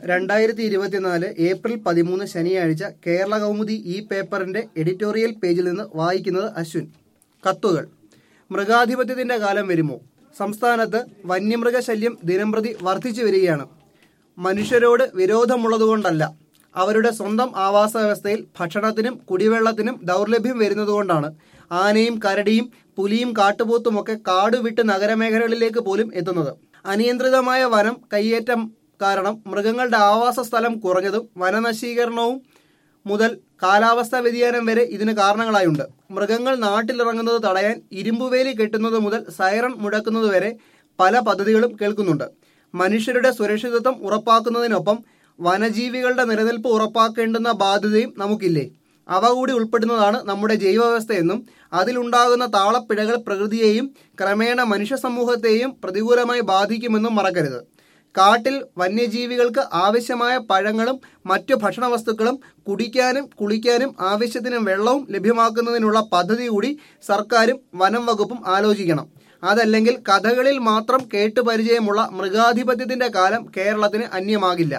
രണ്ടായിരത്തി ഇരുപത്തിനാല് ഏപ്രിൽ പതിമൂന്ന് ശനിയാഴ്ച കേരള കൗമുദി ഈ പേപ്പറിന്റെ എഡിറ്റോറിയൽ പേജിൽ നിന്ന് വായിക്കുന്നത് അശ്വിൻ കത്തുകൾ മൃഗാധിപത്യത്തിന്റെ കാലം വരുമോ സംസ്ഥാനത്ത് വന്യമൃഗശല്യം ദിനംപ്രതി വർദ്ധിച്ചു വരികയാണ് മനുഷ്യരോട് വിരോധമുള്ളതുകൊണ്ടല്ല അവരുടെ സ്വന്തം ആവാസ വ്യവസ്ഥയിൽ ഭക്ഷണത്തിനും കുടിവെള്ളത്തിനും ദൗർലഭ്യം വരുന്നതുകൊണ്ടാണ് ആനയും കരടിയും പുലിയും കാട്ടുപോത്തുമൊക്കെ കാട് വിട്ട് നഗരമേഖലകളിലേക്ക് പോലും എത്തുന്നത് അനിയന്ത്രിതമായ വനം കയ്യേറ്റം കാരണം മൃഗങ്ങളുടെ ആവാസ സ്ഥലം കുറഞ്ഞതും വനനശീകരണവും മുതൽ കാലാവസ്ഥാ വ്യതിയാനം വരെ ഇതിന് കാരണങ്ങളായുണ്ട് മൃഗങ്ങൾ നാട്ടിലിറങ്ങുന്നത് തടയാൻ ഇരുമ്പുവേലി കെട്ടുന്നത് മുതൽ സൈറൺ മുഴക്കുന്നത് വരെ പല പദ്ധതികളും കേൾക്കുന്നുണ്ട് മനുഷ്യരുടെ സുരക്ഷിതത്വം ഉറപ്പാക്കുന്നതിനൊപ്പം വനജീവികളുടെ നിലനിൽപ്പ് ഉറപ്പാക്കേണ്ടുന്ന ബാധ്യതയും നമുക്കില്ലേ അവ കൂടി ഉൾപ്പെടുന്നതാണ് നമ്മുടെ ജൈവവ്യവസ്ഥയെന്നും അതിലുണ്ടാകുന്ന താളപ്പിഴകൾ പ്രകൃതിയെയും ക്രമേണ മനുഷ്യ സമൂഹത്തെയും പ്രതികൂലമായി ബാധിക്കുമെന്നും മറക്കരുത് കാട്ടിൽ വന്യജീവികൾക്ക് ആവശ്യമായ പഴങ്ങളും മറ്റു ഭക്ഷണ വസ്തുക്കളും കുടിക്കാനും കുളിക്കാനും ആവശ്യത്തിന് വെള്ളവും ലഭ്യമാക്കുന്നതിനുള്ള പദ്ധതി കൂടി സർക്കാരും വനം വകുപ്പും ആലോചിക്കണം അതല്ലെങ്കിൽ കഥകളിൽ മാത്രം കേട്ടു പരിചയമുള്ള മൃഗാധിപത്യത്തിന്റെ കാലം കേരളത്തിന് അന്യമാകില്ല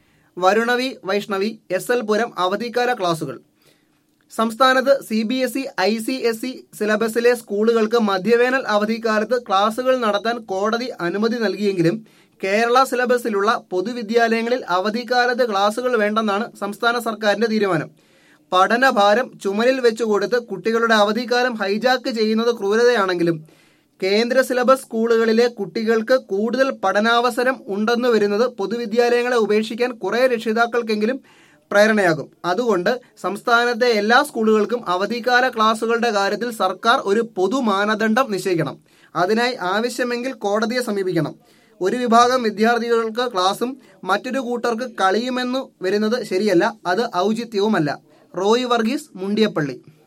വരുണവി വൈഷ്ണവി എസ് എൽ പുരം അവധിക്കാല ക്ലാസുകൾ സംസ്ഥാനത്ത് C B S E I C S E സിലബസിലെ സ്കൂളുകൾക്ക് മധ്യവേനൽ അവധിക്കാലത്ത് ക്ലാസുകൾ നടത്താൻ കോടതി അനുമതി നൽകിയെങ്കിലും കേരള സിലബസിലുള്ള പൊതുവിദ്യാലയങ്ങളിൽ അവധിക്കാലത്ത് ക്ലാസുകൾ വേണ്ടെന്നാണ് സംസ്ഥാന സർക്കാരിന്റെ തീരുമാനം പഠനഭാരം ചുമലിൽ വെച്ചുകൊടുത്ത് കുട്ടികളുടെ അവധിക്കാലം ഹൈജാക്ക് ചെയ്യുന്നത് ക്രൂരതയാണെങ്കിലും കേന്ദ്ര സിലബസ് സ്കൂളുകളിലെ കുട്ടികൾക്ക് കൂടുതൽ പഠനാവസരം ഉണ്ടെന്ന് വരുന്നത് പൊതുവിദ്യാലയങ്ങളെ ഉപേക്ഷിക്കാൻ കുറെ രക്ഷിതാക്കൾക്കെങ്കിലും പ്രേരണയാകും അതുകൊണ്ട് സംസ്ഥാനത്തെ എല്ലാ സ്കൂളുകൾക്കും അവധിക്കാല ക്ലാസുകളുടെ കാര്യത്തിൽ സർക്കാർ ഒരു പൊതു മാനദണ്ഡം നിശ്ചയിക്കണം അതിനായി ആവശ്യമെങ്കിൽ കോടതിയെ സമീപിക്കണം ഒരു വിഭാഗം വിദ്യാർത്ഥികൾക്ക് ക്ലാസും മറ്റൊരു കൂട്ടർക്ക് കളിയുമെന്നു വരുന്നത് ശരിയല്ല അത് ഔചിത്യവുമല്ല റോയ് വർഗീസ് മുണ്ടിയപ്പള്ളി